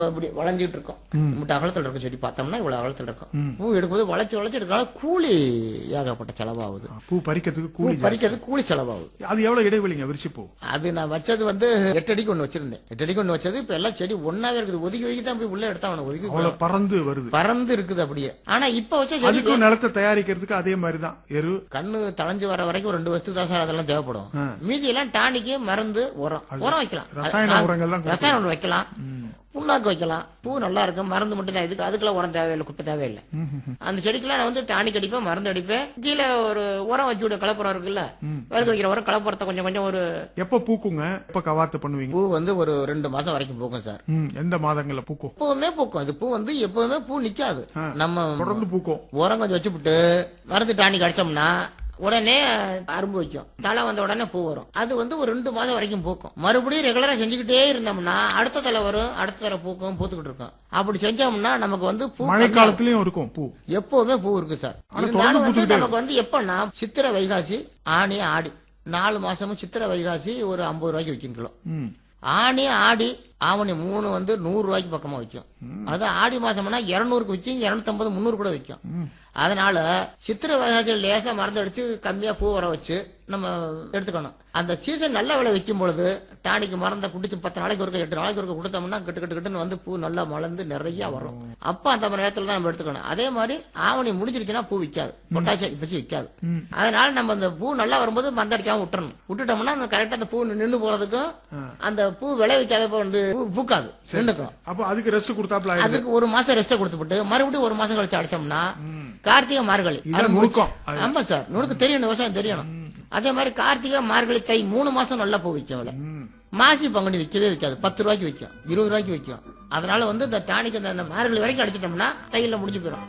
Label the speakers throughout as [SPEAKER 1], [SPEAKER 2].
[SPEAKER 1] இப்படி வளைஞ்சிட்டு இருக்கும் முட்டை அகலத்தில் இருக்கும் செடி பார்த்தோம்னா இவ்வளவு அகலத்தில் இருக்கும் பூ எடுக்கும்போது வளைச்சு வளைச்சு எடுக்கனால கூலி ஏகப்பட்ட செலவாகுது
[SPEAKER 2] பூ பறிக்கிறதுக்கு
[SPEAKER 1] பூ
[SPEAKER 2] கூலி ஜாஸ்தி.
[SPEAKER 1] பறிக்கிறது கூலி செலவாகுது
[SPEAKER 2] அது எவ்வளவு இடைவெளிங்க விரிச்சிப்பூ
[SPEAKER 1] அது நான் வச்சது வந்து எட்டு அடிக்கு ஒண்ணு வச்சிருந்தேன் எட்டு அடிக்கு ஒண்ணு வச்சது இப்ப எல்லாம் செடி ஒன்னாவே இருக்குது ஒதுக்கி ஒதுக்கி தான் போய் உள்ள எடுத்தா அவனை ஒதுக்கி
[SPEAKER 2] அவ்வளவு பறந்து வருது
[SPEAKER 1] பறந்து இருக்குது அப்படியே ஆனா இப்ப வச்ச செடி
[SPEAKER 2] அதுக்கும் நிலத்தை தயாரிக்கிறதுக்கு அதே மாதிரிதான் எரு
[SPEAKER 1] கண்ணு தளைஞ்சு வர வரைக்கும் ஒரு ரெண்டு வருஷத்துக்கு தான் சார் அதெல்லாம் தேவைப்படும் மீதி எல்லாம் டானிக்கு மருந்து உரம் உரம் வைக்கலாம்
[SPEAKER 2] ரசாயன
[SPEAKER 1] அது-
[SPEAKER 2] உரங்கள் தான்
[SPEAKER 1] ரசாயன உரம் வைக்கலாம் புண்ணாக்கு வைக்கலாம் பூ நல்லா இருக்கும் மருந்து மட்டும் தான் இதுக்கு அதுக்கெல்லாம் உரம் தேவையில்லை குப்பை தேவையில்லை அந்த செடிக்கெல்லாம் நான் வந்து டானிக் அடிப்பேன் மருந்து அடிப்பேன் கீழே ஒரு உரம் வச்சு விட கலப்புரம் இருக்குல்ல வேலைக்கு வைக்கிற உரம் கலப்புறத்தை கொஞ்சம் கொஞ்சம் ஒரு
[SPEAKER 2] எப்ப பூக்குங்க எப்ப கவாத்து பண்ணுவீங்க
[SPEAKER 1] பூ வந்து ஒரு ரெண்டு மாசம் வரைக்கும் பூக்கும் சார்
[SPEAKER 2] ம், எந்த மாதங்கள்ல பூக்கும்
[SPEAKER 1] எப்பவுமே பூக்கும் அது பூ வந்து எப்பவுமே பூ நிக்காது நம்ம
[SPEAKER 2] தொடர்ந்து பூக்கும்
[SPEAKER 1] உரம் கொஞ்சம் வச்சுப்புட்டு மருந்து டானிக் அடிச்சோம்னா உடனே அரும்பு வைக்கும் தலை வந்த உடனே பூ வரும் அது வந்து ஒரு ரெண்டு மாதம் வரைக்கும் பூக்கும் மறுபடியும் ரெகுலரா செஞ்சுக்கிட்டே இருந்தோம்னா அடுத்த தலை வரும் அடுத்த தலை பூக்கும் பூத்துக்கிட்டு இருக்கும் அப்படி செஞ்சோம்னா நமக்கு வந்து பூ
[SPEAKER 2] மழை காலத்திலயும் இருக்கும் பூ
[SPEAKER 1] எப்பவுமே பூ இருக்கு சார்
[SPEAKER 2] ஆனா
[SPEAKER 1] இருந்தாலும்
[SPEAKER 2] தொடர்ந்து
[SPEAKER 1] வந்து
[SPEAKER 2] பூத்துக்கிட்டே
[SPEAKER 1] நமக்கு வந்து எப்பன்னா சித்திரை வைகாசி ஆணி ஆடி நாலு மாசமும் சித்திரை வைகாசி ஒரு ஐம்பது ரூபாய்க்கு விற்கும் கிலோ
[SPEAKER 2] ம்.
[SPEAKER 1] ஆணி ஆடி ஆவணி மூணு வந்து நூறு ரூபாய்க்கு பக்கமா விற்கும் அது ஆடி மாசம்னா இருநூறுக்கு விற்கும் இருநூத்தம்பது முந்நூறு கூட விற்கும் அதனால சித்திரை வைகாசியில் லேசா மருந்து அடிச்சு கம்மியா பூ வர வச்சு நம்ம எடுத்துக்கணும் அந்த சீசன் நல்ல விலை விற்கும் பொழுது டானிக்கு மருந்தை குடிச்சு பத்து நாளைக்கு ஒருக்க எட்டு நாளைக்கு ஒருக்க கொடுத்தோம்னா கிட்டு கிட்டு கிட்டுன்னு வந்து பூ நல்லா மலர்ந்து நிறைய வரும் அப்ப அந்த மாதிரி நேரத்துல தான் நம்ம எடுத்துக்கணும் அதே மாதிரி ஆவணி முடிஞ்சிருச்சுன்னா பூ விற்காது பொட்டாசியம் இப்பசி விற்காது அதனால நம்ம அந்த பூ நல்லா வரும்போது மருந்து அடிக்காம விட்டுறணும் விட்டுட்டோம்னா அந்த கரெக்டா அந்த பூ நின்று போறதுக்கும் அந்த பூ விளைவிக்காதப்ப வந்து பூ பூக்காது நின்றுக்கும்
[SPEAKER 2] அப்போ அதுக்கு ரெஸ்ட் கொடுத்தாப்ல ஆயிடுது
[SPEAKER 1] அதுக்கு ஒரு மாசம் ரெஸ்ட் கொடுத்துட்டு மறுபடியும் ஒரு மாசம் கழிச்சு அடிச்சோம்னா கார்த்திகை மார்கழி
[SPEAKER 2] இதான்
[SPEAKER 1] அது முடிச்சு-
[SPEAKER 2] நுணுக்கம்.
[SPEAKER 1] ஆமா சார் நுணுக்கு தெரியணும் விவசாயம் தெரியணும் அதே மாதிரி கார்த்திகை மார்கழி தை மூணு மாசம் நல்லா பூ விற்கும் விலை மாசி பங்குனி விற்கவே விற்காது பத்து ரூபாய்க்கு விற்கும் இருபது ரூபாய்க்கு விற்கும் அதனால வந்து இந்த டானிக் இந்த மார்கழி வரைக்கும் அடிச்சிட்டோம்னா தையில முடிஞ்சு போயிடும்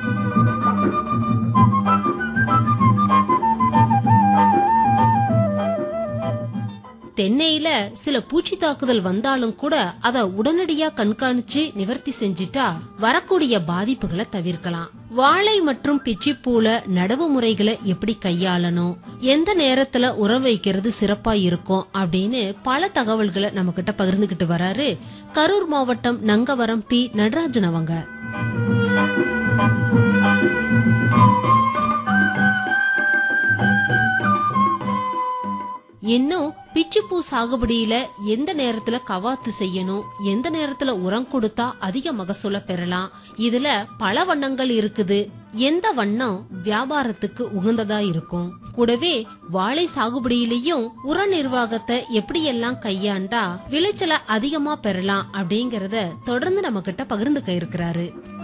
[SPEAKER 3] தென்னையில சில பூச்சி தாக்குதல் வந்தாலும் கூட அத உடனடியா கண்காணிச்சு நிவர்த்தி செஞ்சிட்டா வரக்கூடிய பாதிப்புகளை தவிர்க்கலாம் வாழை மற்றும் பிச்சிப்பூல நடவு முறைகளை எப்படி கையாளணும் எந்த நேரத்துல உரம் வைக்கிறது சிறப்பா இருக்கும் அப்படின்னு பல தகவல்களை நம்ம கிட்ட பகிர்ந்துகிட்டு வராரு கரூர் மாவட்டம் நங்கவரம் பி நடராஜன் அவங்க இன்னும் பிச்சுப்பூ சாகுபடியில எந்த நேரத்துல கவாத்து செய்யணும் எந்த நேரத்துல உரம் கொடுத்தா அதிக மகசூல பெறலாம் இதுல பல வண்ணங்கள் இருக்குது எந்த வண்ணம் வியாபாரத்துக்கு உகந்ததா இருக்கும் கூடவே வாழை சாகுபடியிலையும் உர நிர்வாகத்தை எப்படியெல்லாம் கையாண்டா விளைச்சலை அதிகமா பெறலாம் அப்படிங்கறத தொடர்ந்து நம்ம கிட்ட பகிர்ந்துக்க இருக்கிறாரு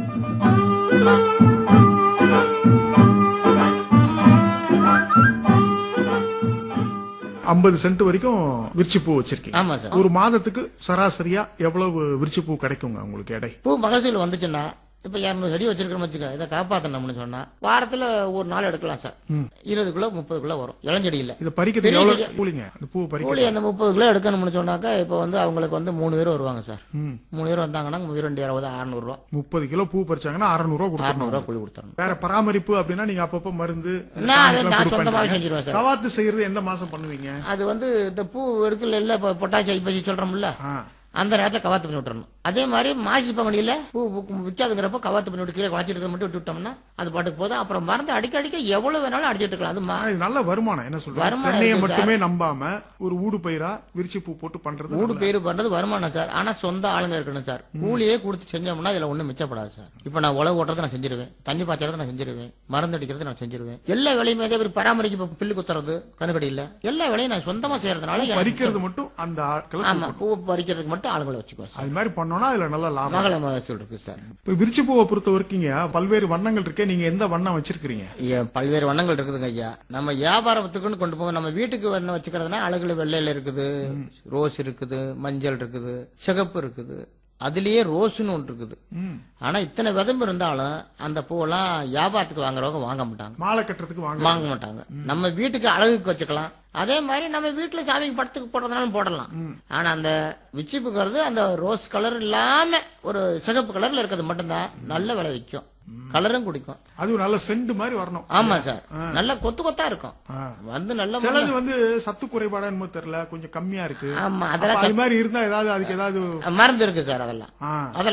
[SPEAKER 2] ஐம்பது சென்ட் வரைக்கும் விரிச்சி பூ வச்சிருக்கீங்க
[SPEAKER 1] ஆமா சார்
[SPEAKER 2] ஒரு மாதத்துக்கு சராசரியா எவ்வளவு விரிச்சி பூ கிடைக்குங்க உங்களுக்கு எடை
[SPEAKER 1] பூ மகசூல் வந்துச்சுன்னா இப்ப இரநூறு செடி வச்சிருக்கிறோம் வச்சுக்க இதை காப்பாத்தணும்னு சொன்னா வாரத்துல ஒரு நாள் எடுக்கலாம் சார் இருபது கிலோ முப்பது கிலோ வரும் இளஞ்செடியில
[SPEAKER 2] இதை பறிக்கிறதுக்கு
[SPEAKER 1] பெரிய
[SPEAKER 2] எவ்வளவு
[SPEAKER 1] செடி-
[SPEAKER 2] கூலிங்க அந்த பூ பறிக்க
[SPEAKER 1] கூலி அந்த முப்பது கிலோ எடுக்கணும்னு சொன்னாக்கா இப்ப வந்து அவங்களுக்கு வந்து மூணு பேர் வருவாங்க சார்
[SPEAKER 2] ம்.
[SPEAKER 1] மூணு பேர் வந்தாங்கன்னா ரெண்டு இருபது அறுநூறு ரூபா
[SPEAKER 2] முப்பது கிலோ பூ பறிச்சாங்கன்னா அறுநூறு ரூபா கொடுக்கணும்
[SPEAKER 1] அறுநூறு ரூபா கூலி கொடுத்துறணும்
[SPEAKER 2] வேற பராமரிப்பு அப்படின்னா நீங்க அப்பப்ப மருந்து
[SPEAKER 1] நான் அதை
[SPEAKER 2] டானிக்லாம்
[SPEAKER 1] நான்
[SPEAKER 2] கொடுப்பேன்
[SPEAKER 1] சொந்தமாவே
[SPEAKER 2] நீங்க.
[SPEAKER 1] செஞ்சிருவேன் சார்
[SPEAKER 2] கவாத்து செய்யறது எந்த மாசம் பண்ணுவீங்க
[SPEAKER 1] அது வந்து இந்த பூ எடுக்கல இல்ல இப்ப பொட்டாசி ஐப்பசி சொல்றோம்ல
[SPEAKER 2] ஆ.
[SPEAKER 1] அந்த நேரத்துல கவாத்து பண்ணி விட்டுறணும் அதே மாதிரி மாசி பங்குனியில பூ பூக்கும் விற்காதுங்கிறப்ப கவாத்து பண்ணி விட்டு கீழே குழச்சிட்டு மட்டும் விட்டு விட்டோம்னா அது பாட்டுக்கு போதும் அப்புறம் மருந்து அடிக்க அடிக்க எவ்வளவு வேணாலும் அடிச்சிட்டு இருக்கலாம் அது மா-
[SPEAKER 2] ஆனா இது நல்ல வருமானம் என்ன சொல்றேன்
[SPEAKER 1] வருமானம்
[SPEAKER 2] தென்னையை
[SPEAKER 1] இருக்கு
[SPEAKER 2] மட்டுமே நம்பாம ஒரு ஊடு பயிரா விரிச்சி பூ போட்டு பண்றது
[SPEAKER 1] ஊடு பேரு பண்றது வருமானம் சார் ஆனா சொந்த ஆளுங்க இருக்கணும் சார் கூலியே கொடுத்து செஞ்சோம்னா இதுல ஒண்ணும் மிச்சப்படாது சார் இப்ப நான் உழவு ஓட்டுறது நான் செஞ்சிருவேன் தண்ணி பாய்ச்சறது நான் செஞ்சிருவேன் மருந்து அடிக்கிறது நான் செஞ்சிருவேன் எல்லா வேலையுமே அதே மாதிரி பராமரிக்க இப்ப பில்லு குத்துறது கணுக்கடியில எல்லா வேலையும் நான் சொந்தமா செய்யறதுனால எனக்கு
[SPEAKER 2] பறிக்கிறது மட்டும் அந்த ஆட்களை
[SPEAKER 1] ஆமா பூ பறிக்கிறதுக்கு மட்டும் ஆளுங்களை வச்சுக்குவேன் சார்
[SPEAKER 2] அது மாதிரி பண்ணோம்னா அதுல நல்ல லாபம்
[SPEAKER 1] மகள மகசூல் இருக்கு சார்
[SPEAKER 2] இப்ப விரிச்சி பூவை பொறுத்த வரைக்கும் பல்வேறு வண்ணங்கள் இருக்கே நீங்க எந்த வண்ணம் வச்சிருக்கீங்க
[SPEAKER 1] ஐயா, பல்வேறு வண்ணங்கள் இருக்குதுங்க ஐயா நம்ம வியாபாரத்துக்குன்னு கொண்டு போவோம் நம்ம வீட்டுக்கு வண்ணம் வச்சுக்கிறதுனா அழகுல வெள்ளையில இருக்குது ரோஸ் இருக்குது மஞ்சள் இருக்குது சிகப்பு இருக்குது அதுலயே ரோஸ்னு ஒன்று இருக்குது ஆனா இத்தனை விதம்பு இருந்தாலும் அந்த பூவெல்லாம் வியாபாரத்துக்கு வாங்குறவங்க வாங்க மாட்டாங்க
[SPEAKER 2] மாலை கட்டுறதுக்கு வாங்க
[SPEAKER 1] வாங்க மாட்டாங்க நம்ம வீட்டுக்கு அழகுக்கு வச்சுக்கலாம் அதே மாதிரி நம்ம வீட்டுல சாமிக்கு படத்துக்கு போடுறதுனாலும் போடலாம் ஆனா அந்த விச்சிப்புங்கிறது அந்த ரோஸ் கலர் இல்லாம ஒரு சிகப்பு கலர்ல இருக்கிறது மட்டும்தான் நல்ல விலை விற்கும் கலரும் குடிக்கும்
[SPEAKER 2] அது நல்ல செண்டு மாதிரி வரணும்
[SPEAKER 1] ஆமா சார் நல்ல கொத்து கொத்தா இருக்கும்
[SPEAKER 2] ஆ.
[SPEAKER 1] வந்து நல்ல
[SPEAKER 2] சிலது வந்து சத்து குறைபாடா என்னமோ தெரியல கொஞ்சம் கம்மியா இருக்கு
[SPEAKER 1] ஆமா
[SPEAKER 2] அப்ப
[SPEAKER 1] அதெல்லாம்
[SPEAKER 2] அது மாதிரி இருந்தா ஏதாவது அதுக்கு ஏதாவது
[SPEAKER 1] மருந்து இருக்கு சார் அதெல்லாம்
[SPEAKER 2] ஆ
[SPEAKER 1] அதெல்லாம்